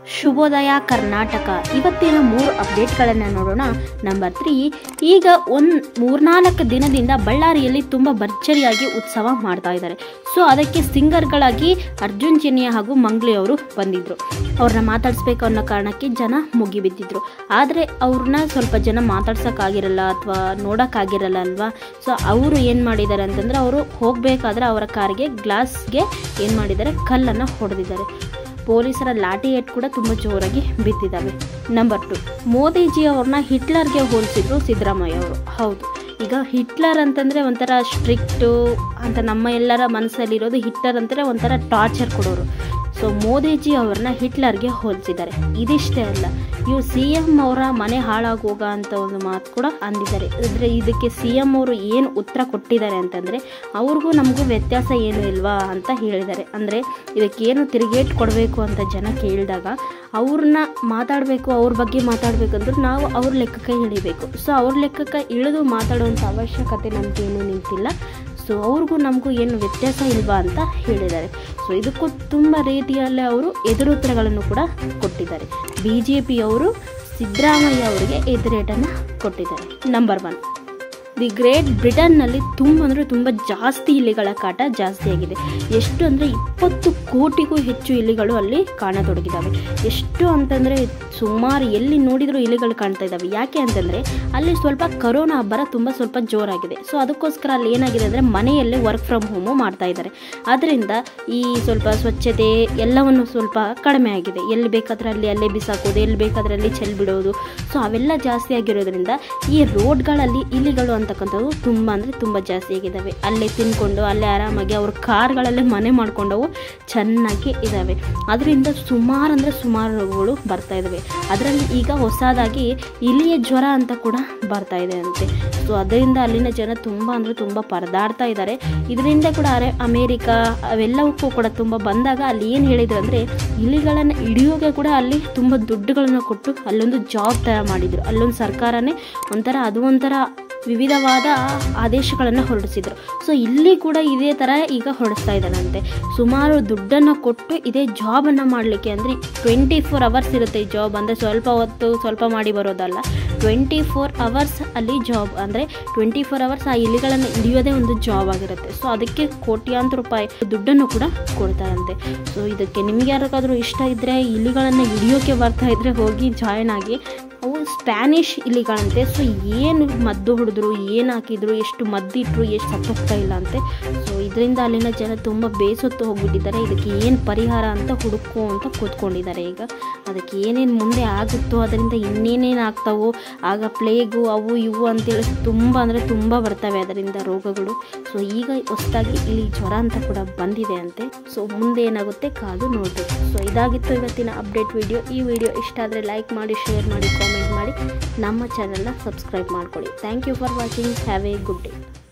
ಶುಭೋದಯ ಕರ್ನಾಟಕ ಇವತ್ತಿನ ಮೂರು ಅಪ್ಡೇಟ್ಗಳನ್ನು ನೋಡೋಣ ನಂಬರ್ ತ್ರೀ ಈಗ ಒಂದು ಮೂರ್ನಾಲ್ಕು ದಿನದಿಂದ ಬಳ್ಳಾರಿಯಲ್ಲಿ ತುಂಬ ಭರ್ಜರಿಯಾಗಿ ಉತ್ಸವ ಮಾಡ್ತಾ ಇದ್ದಾರೆ ಸೊ ಅದಕ್ಕೆ ಸಿಂಗರ್ಗಳಾಗಿ ಅರ್ಜುನ್ ಚಿನ್ಯ ಹಾಗೂ ಮಂಗ್ಲಿ ಅವರು ಬಂದಿದ್ದರು ಅವ್ರನ್ನ ಮಾತಾಡಿಸ್ಬೇಕು ಅನ್ನೋ ಕಾರಣಕ್ಕೆ ಜನ ಮುಗಿಬಿದ್ದಿದ್ರು ಆದರೆ ಅವ್ರನ್ನ ಸ್ವಲ್ಪ ಜನ ಮಾತಾಡ್ಸೋಕ್ಕಾಗಿರಲ್ಲ ಅಥವಾ ನೋಡೋಕ್ಕಾಗಿರಲ್ಲ ಅಲ್ವಾ ಸೊ ಅವರು ಏನು ಮಾಡಿದ್ದಾರೆ ಅಂತಂದರೆ ಅವರು ಹೋಗಬೇಕಾದ್ರೆ ಅವರ ಕಾರ್ಗೆ ಗ್ಲಾಸ್ಗೆ ಏನು ಮಾಡಿದ್ದಾರೆ ಕಲ್ಲನ್ನು ಹೊಡೆದಿದ್ದಾರೆ ಪೊಲೀಸರ ಲಾಠಿ ಏಟ್ ಕೂಡ ತುಂಬ ಜೋರಾಗಿ ಬಿದ್ದಿದ್ದಾವೆ ನಂಬರ್ ಟು ಮೋದಿಜಿ ಅವ್ರನ್ನ ಹಿಟ್ಲರ್ಗೆ ಹೋಲಿಸಿದ್ರು ಸಿದ್ದರಾಮಯ್ಯ ಅವರು ಹೌದು ಈಗ ಹಿಟ್ಲರ್ ಅಂತಂದರೆ ಒಂಥರ ಸ್ಟ್ರಿಕ್ಟು ಅಂತ ನಮ್ಮ ಎಲ್ಲರ ಮನಸ್ಸಲ್ಲಿರೋದು ಹಿಟ್ಲರ್ ಅಂತಂದರೆ ಒಂಥರ ಟಾರ್ಚರ್ ಕೊಡೋರು ಸೊ ಮೋದಿಜಿ ಅವ್ರನ್ನ ಹಿಟ್ಲರ್ಗೆ ಹೋಲಿಸಿದ್ದಾರೆ ಇದಿಷ್ಟೇ ಅಲ್ಲ ಇವು ಸಿ ಎಮ್ ಅವರ ಮನೆ ಹಾಳಾಗೋಗ ಅಂತ ಒಂದು ಮಾತು ಕೂಡ ಅಂದಿದ್ದಾರೆ ಅಂದರೆ ಇದಕ್ಕೆ ಸಿ ಎಮ್ ಅವರು ಏನು ಉತ್ತರ ಕೊಟ್ಟಿದ್ದಾರೆ ಅಂತಂದರೆ ಅವ್ರಿಗೂ ನಮಗೂ ವ್ಯತ್ಯಾಸ ಏನು ಇಲ್ವಾ ಅಂತ ಹೇಳಿದ್ದಾರೆ ಅಂದರೆ ಇದಕ್ಕೇನು ತಿರುಗೇಟ್ ಕೊಡಬೇಕು ಅಂತ ಜನ ಕೇಳಿದಾಗ ಅವ್ರನ್ನ ಮಾತಾಡಬೇಕು ಅವ್ರ ಬಗ್ಗೆ ಮಾತಾಡಬೇಕಂದ್ರೆ ನಾವು ಅವ್ರ ಲೆಕ್ಕಕ್ಕೆ ಇಳಿಬೇಕು ಸೊ ಅವ್ರ ಲೆಕ್ಕಕ್ಕೆ ಇಳಿದು ಮಾತಾಡುವಂಥ ಅವಶ್ಯಕತೆ ನಮಗೇನು ನಿಂತಿಲ್ಲ ಸೊ ಅವ್ರಿಗೂ ನಮಗೂ ಏನು ವ್ಯತ್ಯಾಸ ಇಲ್ವಾ ಅಂತ ಹೇಳಿದ್ದಾರೆ ಸೊ ಇದಕ್ಕೂ ತುಂಬ ರೀತಿಯಲ್ಲಿ ಅವರು ಎದುರುತ್ತರಗಳನ್ನು ಕೂಡ ಕೊಟ್ಟಿದ್ದಾರೆ ಬಿ ಜೆ ಪಿಯವರು ಸಿದ್ದರಾಮಯ್ಯ ಅವರಿಗೆ ಎದುರೇಟನ್ನು ಕೊಟ್ಟಿದ್ದಾರೆ ನಂಬರ್ ಒನ್ ದಿ ಗ್ರೇಟ್ ಬ್ರಿಟನ್ನಲ್ಲಿ ತುಂಬ ಅಂದರೆ ತುಂಬ ಜಾಸ್ತಿ ಇಲಿಗಳ ಕಾಟ ಜಾಸ್ತಿ ಆಗಿದೆ ಎಷ್ಟು ಅಂದರೆ ಇಪ್ಪತ್ತು ಕೋಟಿಗೂ ಹೆಚ್ಚು ಇಲಿಗಳು ಅಲ್ಲಿ ಕಾಣತೊಡಗಿದ್ದಾವೆ ಎಷ್ಟು ಅಂತಂದರೆ ಸುಮಾರು ಎಲ್ಲಿ ನೋಡಿದರೂ ಇಲಿಗಳು ಕಾಣ್ತಾ ಇದ್ದಾವೆ ಯಾಕೆ ಅಂತಂದರೆ ಅಲ್ಲಿ ಸ್ವಲ್ಪ ಕರೋನಾ ಹಬ್ಬರ ತುಂಬ ಸ್ವಲ್ಪ ಜೋರಾಗಿದೆ ಸೊ ಅದಕ್ಕೋಸ್ಕರ ಅಲ್ಲಿ ಏನಾಗಿದೆ ಅಂದರೆ ಮನೆಯಲ್ಲೇ ವರ್ಕ್ ಫ್ರಮ್ ಹೋಮು ಮಾಡ್ತಾ ಇದ್ದಾರೆ ಆದ್ದರಿಂದ ಈ ಸ್ವಲ್ಪ ಸ್ವಚ್ಛತೆ ಎಲ್ಲವನ್ನು ಸ್ವಲ್ಪ ಕಡಿಮೆ ಆಗಿದೆ ಎಲ್ಲಿ ಬೇಕಾದ್ರೆ ಅಲ್ಲಿ ಅಲ್ಲೇ ಬಿಸಾಕೋದು ಎಲ್ಲಿ ಬೇಕಾದ್ರೆ ಅಲ್ಲಿ ಚೆಲ್ ಬಿಡೋದು ಸೊ ಅವೆಲ್ಲ ಜಾಸ್ತಿ ಆಗಿರೋದ್ರಿಂದ ಈ ರೋಡ್ಗಳಲ್ಲಿ ಇಲಿಗಳು ಅಂತಕ್ಕಂಥದ್ದು ತುಂಬ ಅಂದರೆ ತುಂಬ ಜಾಸ್ತಿ ಆಗಿದ್ದಾವೆ ಅಲ್ಲೇ ತಿನ್ಕೊಂಡು ಅಲ್ಲೇ ಆರಾಮಾಗಿ ಅವ್ರ ಕಾರ್ಗಳಲ್ಲೇ ಮನೆ ಮಾಡ್ಕೊಂಡವು ಚೆನ್ನಾಗಿ ಇದ್ದಾವೆ ಅದರಿಂದ ಸುಮಾರು ಅಂದರೆ ಸುಮಾರು ರೋಗಗಳು ಬರ್ತಾ ಇದ್ದಾವೆ ಅದರಲ್ಲಿ ಈಗ ಹೊಸದಾಗಿ ಇಲಿಯ ಜ್ವರ ಅಂತ ಕೂಡ ಬರ್ತಾ ಇದೆ ಅಂತೆ ಸೊ ಅದರಿಂದ ಅಲ್ಲಿನ ಜನ ತುಂಬ ಅಂದರೆ ತುಂಬ ಪರದಾಡ್ತಾ ಇದ್ದಾರೆ ಇದರಿಂದ ಕೂಡ ಅರೆ ಅಮೇರಿಕಾ ಅವೆಲ್ಲವಕ್ಕೂ ಕೂಡ ತುಂಬ ಬಂದಾಗ ಅಲ್ಲಿ ಏನು ಹೇಳಿದ್ರು ಅಂದರೆ ಇಲಿಗಳನ್ನು ಹಿಡಿಯೋಕೆ ಕೂಡ ಅಲ್ಲಿ ತುಂಬ ದುಡ್ಡುಗಳನ್ನು ಕೊಟ್ಟು ಅಲ್ಲೊಂದು ಜಾಬ್ ಥರ ಮಾಡಿದರು ಅಲ್ಲೊಂದು ಸರ್ಕಾರನೇ ಒಂಥರ ಅದು ಒಂಥರ ವಿವಿಧವಾದ ಆದೇಶಗಳನ್ನು ಹೊರಡಿಸಿದರು ಸೊ ಇಲ್ಲಿ ಕೂಡ ಇದೇ ಥರ ಈಗ ಹೊರಡಿಸ್ತಾ ಇದ್ದಾನಂತೆ ಸುಮಾರು ದುಡ್ಡನ್ನು ಕೊಟ್ಟು ಇದೇ ಜಾಬನ್ನು ಮಾಡಲಿಕ್ಕೆ ಅಂದರೆ ಟ್ವೆಂಟಿ ಫೋರ್ ಅವರ್ಸ್ ಇರುತ್ತೆ ಈ ಜಾಬ್ ಅಂದರೆ ಸ್ವಲ್ಪ ಹೊತ್ತು ಸ್ವಲ್ಪ ಮಾಡಿ ಬರೋದಲ್ಲ ಟ್ವೆಂಟಿ ಫೋರ್ ಅವರ್ಸ್ ಅಲ್ಲಿ ಜಾಬ್ ಅಂದರೆ ಟ್ವೆಂಟಿ ಫೋರ್ ಅವರ್ಸ್ ಆ ಇಲಿಗಳನ್ನು ಹಿಡಿಯೋದೇ ಒಂದು ಜಾಬ್ ಆಗಿರುತ್ತೆ ಸೊ ಅದಕ್ಕೆ ಕೋಟ್ಯಾಂತರ ರೂಪಾಯಿ ದುಡ್ಡನ್ನು ಕೂಡ ಕೊಡ್ತಾರಂತೆ ಸೊ ಇದಕ್ಕೆ ನಿಮ್ಗೆ ಯಾರಿಗಾದ್ರೂ ಇಷ್ಟ ಇದ್ದರೆ ಇಲಿಗಳನ್ನು ಹಿಡಿಯೋಕೆ ಬರ್ತಾ ಇದ್ದರೆ ಹೋಗಿ ಜಾಯ್ನ್ ಆಗಿ ಅವು ಸ್ಪ್ಯಾನಿಷ್ ಇಲಿಗಳಂತೆ ಸೊ ಏನು ಮದ್ದು ಹೊಡೆದ್ರು ಏನು ಹಾಕಿದ್ರು ಎಷ್ಟು ಮದ್ದಿಟ್ರು ಎಷ್ಟು ಸತ್ತೋಗ್ತಾ ಇಲ್ಲ ಅಂತೆ ಸೊ ಇದರಿಂದ ಅಲ್ಲಿನ ಜನ ತುಂಬ ಬೇಸತ್ತು ಹೋಗ್ಬಿಟ್ಟಿದ್ದಾರೆ ಇದಕ್ಕೆ ಏನು ಪರಿಹಾರ ಅಂತ ಹುಡುಕೋ ಅಂತ ಕೂತ್ಕೊಂಡಿದ್ದಾರೆ ಈಗ ಅದಕ್ಕೆ ಏನೇನು ಮುಂದೆ ಆಗುತ್ತೋ ಅದರಿಂದ ಇನ್ನೇನೇನು ಆಗ್ತಾವೋ ಆಗ ಪ್ಲೇಗು ಅವು ಇವು ಅಂತೇಳಿ ತುಂಬ ಅಂದರೆ ತುಂಬ ಬರ್ತವೆ ಅದರಿಂದ ರೋಗಗಳು ಸೊ ಈಗ ಹೊಸದಾಗಿ ಇಲ್ಲಿ ಜ್ವರ ಅಂತ ಕೂಡ ಬಂದಿದೆ ಅಂತೆ ಸೊ ಮುಂದೆ ಏನಾಗುತ್ತೆ ಕಾದು ನೋಡಬೇಕು ಸೊ ಇದಾಗಿತ್ತು ಇವತ್ತಿನ ಅಪ್ಡೇಟ್ ವಿಡಿಯೋ ಈ ವಿಡಿಯೋ ಇಷ್ಟ ಆದರೆ ಲೈಕ್ ಮಾಡಿ ಶೇರ್ ಮಾಡಿ ಕಾಮೆಂಟ್ ಮಾಡಿ ನಮ್ಮ ಚಾನಲ್ನ ಸಬ್ಸ್ಕ್ರೈಬ್ ಮಾಡ್ಕೊಳ್ಳಿ thank you for watching have a good day